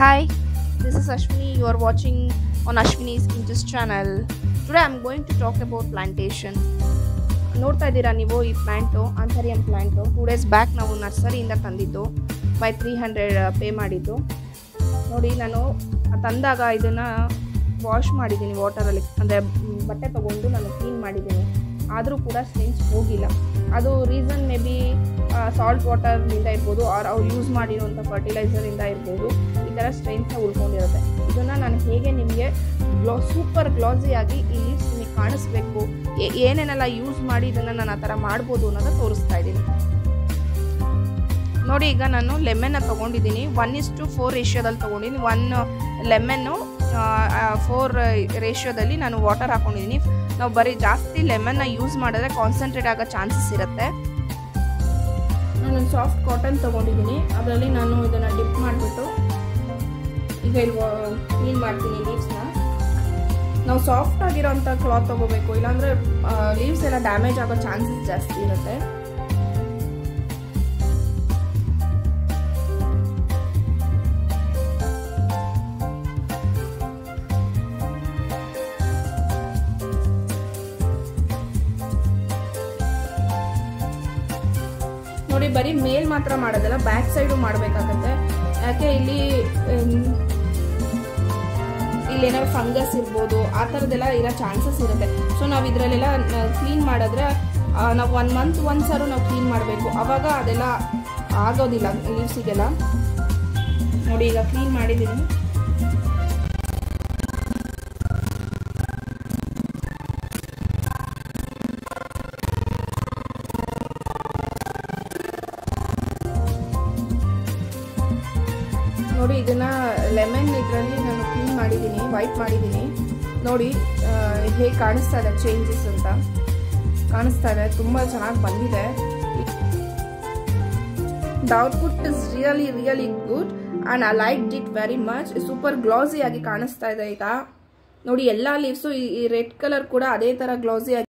Hi, this is Ashwini. You are watching on Ashwini's Interest channel. Today I'm going to talk about plantation. ನೋಡ್ತಾ ಇದ್ದೀರಾ ನೀವು ಈ plant anthurium plant two days back ನಾವು ನರ್ಸರಿಯಿಂದ ತಂದಿದ್ದು by three hundred pay ಮಾಡಿದ್ದು ನೋಡಿ ನಾನು ತಂದಾಗ ಇದನ್ನು ವಾಶ್ ಮಾಡಿದ್ದೀನಿ ವಾಟರಲ್ಲಿ ಅಂದರೆ ಬಟ್ಟೆ ತೊಗೊಂಡು ನಾನು ಕ್ಲೀನ್ ಮಾಡಿದ್ದೀನಿ ಆದರೂ ಕೂಡ ಸ್ಟೆನ್ಸ್ ಹೋಗಿಲ್ಲ ಅದು ರೀಸನ್ ಮೇ ಬಿ ಸಾಲ್ಟ್ ವಾಟರ್ನಿಂದ ಇರ್ಬೋದು ಆರ್ ಅವ್ರು ಯೂಸ್ ಮಾಡಿರುವಂಥ ಫರ್ಟಿಲೈಸರಿಂದ ಇರ್ಬೋದು ಈ ಥರ ಸ್ಟ್ರೈನ್ಸ್ನ ಉಳ್ಕೊಂಡಿರುತ್ತೆ ಇದನ್ನು ನಾನು ಹೇಗೆ ನಿಮಗೆ ಗ್ಲೋ ಸೂಪರ್ ಗ್ಲಾಸಿಯಾಗಿ ಈ ಲೀವ್ಸ್ ನಿಮಗೆ ಕಾಣಿಸ್ಬೇಕು ಏ- ಏನೇನೆಲ್ಲ ಯೂಸ್ ಮಾಡಿ ಇದನ್ನು ನಾನು ಆ ಥರ ಮಾಡ್ಬೋದು ಅನ್ನೋದು ತೋರಿಸ್ತಾ ಇದ್ದೀನಿ ನೋಡಿ ಈಗ ನಾನು ಲೆಮನ್ನ ತೊಗೊಂಡಿದ್ದೀನಿ ಒನ್ ಇಸ್ ಟು ಫೋರ್ ರೇಷಿಯೋದಲ್ಲಿ ತೊಗೊಂಡಿದ್ದೀನಿ ಒನ್ ಲೆಮನ್ನು ಫೋರ್ ರೇಷಿಯೋದಲ್ಲಿ ನಾನು ವಾಟರ್ ಹಾಕೊಂಡಿದ್ದೀನಿ ನಾವು ಬರೀ ಜಾಸ್ತಿ ಲೆಮನ್ನ ಯೂಸ್ ಮಾಡಿದ್ರೆ ಕಾನ್ಸಂಟ್ರೇಟ್ ಆಗೋ ಚಾನ್ಸಸ್ ಇರುತ್ತೆ ನಾನು ಸಾಫ್ಟ್ ಕಾಟನ್ ತೊಗೊಂಡಿದ್ದೀನಿ ಅದರಲ್ಲಿ ನಾನು ಇದನ್ನು ಡಿಪ್ ಮಾಡಿಬಿಟ್ಟು ಈಗ ಇಲ್ಲಿ ಕ್ಲೀನ್ ಮಾಡ್ತೀನಿ ಲೀವ್ಸ್ನ ನಾವು ಸಾಫ್ಟ್ ಆಗಿರೋಂಥ ಕ್ಲಾತ್ ತೊಗೋಬೇಕು ಇಲ್ಲಾಂದರೆ ಲೀವ್ಸ್ ಎಲ್ಲ ಡ್ಯಾಮೇಜ್ ಆಗೋ ಚಾನ್ಸಸ್ ಜಾಸ್ತಿ ಇರುತ್ತೆ ನೋಡಿ ಬರೀ ಮೇಲ್ ಮಾತ್ರ ಮಾಡೋದಲ್ಲ ಬ್ಯಾಕ್ ಸೈಡು ಮಾಡಬೇಕಾಗತ್ತೆ ಯಾಕೆ ಇಲ್ಲಿ ಇಲ್ಲಿ ಏನಾದ್ರು ಫಂಗಸ್ ಇರ್ಬೋದು ಆ ಥರದ್ದೆಲ್ಲ ಇರೋ ಚಾನ್ಸಸ್ ಇರುತ್ತೆ ಸೊ ನಾವು ಇದರಲ್ಲೆಲ್ಲ ಕ್ಲೀನ್ ಮಾಡಿದ್ರೆ ನಾವು ಒನ್ ಮಂತ್ ಒಂದ್ಸರು ನಾವು ಕ್ಲೀನ್ ಮಾಡಬೇಕು ಅವಾಗ ಅದೆಲ್ಲ ಆಗೋದಿಲ್ಲ ಲೀವ್ಸಿಗೆಲ್ಲ ನೋಡಿ ಈಗ ಕ್ಲೀನ್ ಮಾಡಿದ್ದೀನಿ ನೋಡಿ ಇದನ್ನ ಲೆಮನ್ ಇದರಲ್ಲಿ ನಾನು ಕ್ಲೀನ್ ಮಾಡಿದ್ದೀನಿ ವೈಟ್ ಮಾಡಿದ್ದೀನಿ ನೋಡಿ ಹೇಗೆ ಕಾಣಿಸ್ತಾ ಇದೆ ಚೇಂಜಸ್ ಅಂತ ಕಾಣಿಸ್ತಾ ಇದೆ ತುಂಬ ಚೆನ್ನಾಗಿ ಬಂದಿದೆ the output is really really good and I like it very much super glossy ಆಗಿ ಕಾಣಿಸ್ತಾ ಇದೆ ಈಗ ನೋಡಿ ಎಲ್ಲ ಲೀವ್ಸು ಈ ರೆಡ್ ಕಲರ್ ಕೂಡ ಅದೇ ಥರ ಗ್ಲಾಸಿ ಆಗಿ